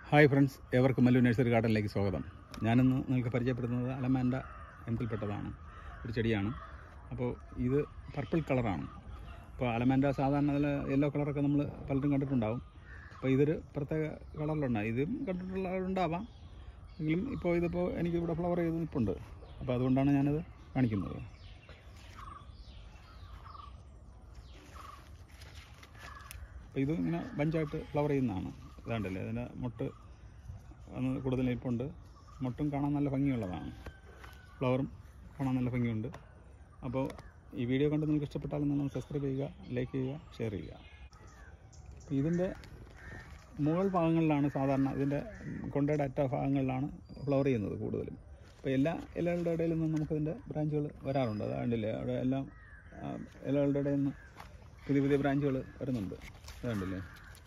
hi friends ഏവർക്കും Mallu nursery ഗാർഡനിലേക്ക് സ്വാഗതം ഞാനിന്ന് നിങ്ങൾക്ക് പരിചയപ്പെടുത്തുന്നത് അലമാൻഡ ഇനത്തിൽപ്പെട്ടതാണ് ഒരു ചെടിയാണ് അപ്പോൾ ഇത് പർപ്പിൾ കളറാണ് അപ്പോൾ അലമാൻഡ സാധാരണ അതിൽ യെല്ലോ കളറൊക്കെ നമ്മൾ പലരും കണ്ടിട്ടുണ്ടാവും അപ്പോൾ ഇതൊരു പ്രത്യേക കളറിലുണ്ട് ഇതും കണ്ടിട്ടുള്ളവരുണ്ടാവാം എങ്കിലും ഇപ്പോൾ ഇതിപ്പോൾ എനിക്ക് ഇവിടെ ഫ്ലവർ ചെയ്ത് നിൽപ്പുണ്ട് അപ്പോൾ അതുകൊണ്ടാണ് ഞാനത് കാണിക്കുന്നത് അപ്പോൾ ഇത് ഇങ്ങനെ ബഞ്ചായിട്ട് ഫ്ലവർ ചെയ്യുന്നതാണ് ഇതാണ്ടല്ലേ അതിൻ്റെ മുട്ട് ഒന്ന് കൂടുതൽ നിൽപ്പുണ്ട് മുട്ടും കാണാൻ നല്ല ഭംഗിയുള്ളതാണ് ഫ്ലവറും കാണാൻ നല്ല ഭംഗിയുണ്ട് അപ്പോൾ ഈ വീഡിയോ കണ്ട് നിങ്ങൾക്ക് ഇഷ്ടപ്പെട്ടാൽ നിങ്ങൾ സബ്സ്ക്രൈബ് ചെയ്യുക ലൈക്ക് ചെയ്യുക ഷെയർ ചെയ്യുക അപ്പോൾ ഇതിൻ്റെ മുകൾ ഭാഗങ്ങളിലാണ് സാധാരണ ഇതിൻ്റെ കൊണ്ടയുടെ അറ്റ ഭാഗങ്ങളിലാണ് ഫ്ലവർ ചെയ്യുന്നത് കൂടുതലും അപ്പോൾ എല്ലാ ഇലകളുടെ ഇടയിൽ നിന്നും നമുക്കിതിൻ്റെ ബ്രാഞ്ചുകൾ വരാറുണ്ട് അതുകൊണ്ടില്ലേ അവിടെ എല്ലാം ആ, ഇലകളുടെ ഇടയിൽ നിന്ന് പുതിയ പുതിയ ബ്രാഞ്ചുകൾ വരുന്നുണ്ട് അതുകൊണ്ടില്ലേ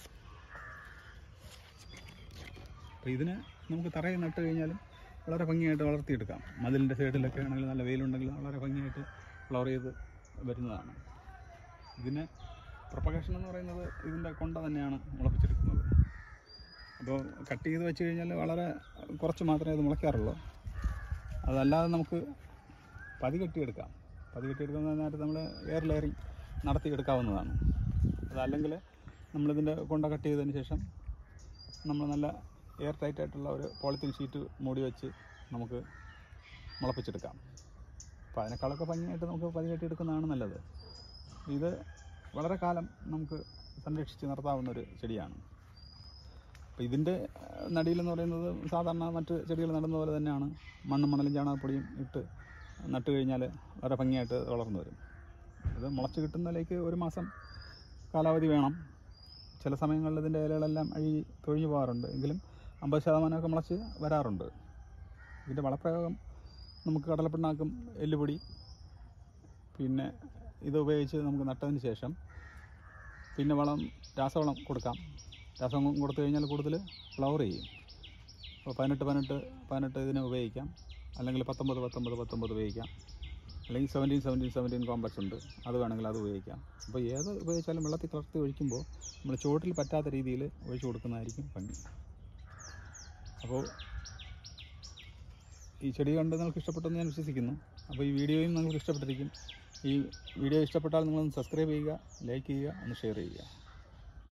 അപ്പോൾ ഇതിന് നമുക്ക് തറയിൽ നട്ട് കഴിഞ്ഞാലും വളരെ ഭംഗിയായിട്ട് വളർത്തിയെടുക്കാം മതിലിൻ്റെ സൈഡിലൊക്കെ ആണെങ്കിൽ നല്ല വെയിലുണ്ടെങ്കിൽ വളരെ ഭംഗിയായിട്ട് ഫ്ലവർ ചെയ്ത് വരുന്നതാണ് ഇതിന് പ്രൊപ്പഗേഷൻ എന്ന് പറയുന്നത് ഇതിൻ്റെ കൊണ്ട തന്നെയാണ് മുളപ്പിച്ചെടുക്കുന്നത് അപ്പോൾ കട്ട് ചെയ്ത് വെച്ച് കഴിഞ്ഞാൽ വളരെ കുറച്ച് മാത്രമേ അത് മുളയ്ക്കാറുള്ളൂ അതല്ലാതെ നമുക്ക് പതി കെട്ടിയെടുക്കാം പതി കെട്ടിയെടുക്കുന്ന നേരത്ത് നമ്മൾ എയർ ലെയറിങ് നടത്തിയെടുക്കാവുന്നതാണ് അതല്ലെങ്കിൽ നമ്മളിതിൻ്റെ കൊണ്ട കട്ട് ചെയ്തതിന് ശേഷം നമ്മൾ നല്ല എയർ ടൈറ്റ് ആയിട്ടുള്ള ഒരു പോളിത്തീൻ ഷീറ്റ് മൂടി വെച്ച് നമുക്ക് മുളപ്പിച്ചെടുക്കാം അപ്പോൾ അതിനേക്കാളൊക്കെ ഭംഗിയായിട്ട് നമുക്ക് പതി കെട്ടിയെടുക്കുന്നതാണ് നല്ലത് ഇത് വളരെ കാലം നമുക്ക് സംരക്ഷിച്ച് നിർത്താവുന്ന ഒരു ചെടിയാണ് അപ്പോൾ ഇതിൻ്റെ നടിയിലെന്ന് പറയുന്നത് സാധാരണ മറ്റ് ചെടികൾ നടുന്ന പോലെ തന്നെയാണ് മണ്ണും മണലും ചാണകപ്പൊടിയും ഇട്ട് നട്ട് കഴിഞ്ഞാൽ വളരെ ഭംഗിയായിട്ട് വളർന്നു വരും ഇത് മുളച്ച് കിട്ടുന്നതിലേക്ക് ഒരു മാസം കാലാവധി വേണം ചില സമയങ്ങളിൽ ഇതിൻ്റെ ഇലകളെല്ലാം അഴുകി തൊഴിഞ്ഞു പോകാറുണ്ട് എങ്കിലും അമ്പത് ശതമാനമൊക്കെ മുളച്ച് വരാറുണ്ട് ഇതിൻ്റെ വളപ്രയോഗം നമുക്ക് കടലപ്പിണ്ണാക്കും എല്ലുപൊടി പിന്നെ ഇത് ഉപയോഗിച്ച് നമുക്ക് നട്ടതിന് ശേഷം പിന്നെ വളം രാസവളം കൊടുക്കാം രാസവളം കൊടുത്തു കഴിഞ്ഞാൽ കൂടുതൽ ഫ്ലവർ ചെയ്യും അപ്പോൾ പതിനെട്ട് പതിനെട്ട് പതിനെട്ട് ഇതിനെ ഉപയോഗിക്കാം അല്ലെങ്കിൽ പത്തൊമ്പത് പത്തൊമ്പത് പത്തൊമ്പത് ഉപയോഗിക്കാം അല്ലെങ്കിൽ സെവൻറ്റീൻ സെവൻറ്റീൻ സെവൻറ്റീൻ കോംപ്ലക്സ് ഉണ്ട് അത് വേണമെങ്കിൽ അത് ഉപയോഗിക്കാം അപ്പോൾ ഏത് ഉപയോഗിച്ചാലും വെള്ളത്തിൽ കലർത്തി ഒഴിക്കുമ്പോൾ നമ്മൾ ചുവട്ടിൽ പറ്റാത്ത രീതിയിൽ ഒഴിച്ചു കൊടുക്കുന്നതായിരിക്കും ഭംഗി അപ്പോൾ ഈ ചെടി കണ്ട് നിങ്ങൾക്ക് ഇഷ്ടപ്പെട്ടെന്ന് ഞാൻ വിശ്വസിക്കുന്നു അപ്പോൾ ഈ വീഡിയോയും നിങ്ങൾക്ക് ഇഷ്ടപ്പെട്ടിരിക്കും ഈ വീഡിയോ ഇഷ്ടപ്പെട്ടാൽ നിങ്ങളൊന്ന് സബ്സ്ക്രൈബ് ചെയ്യുക ലൈക്ക് ചെയ്യുക ഒന്ന് ഷെയർ ചെയ്യുക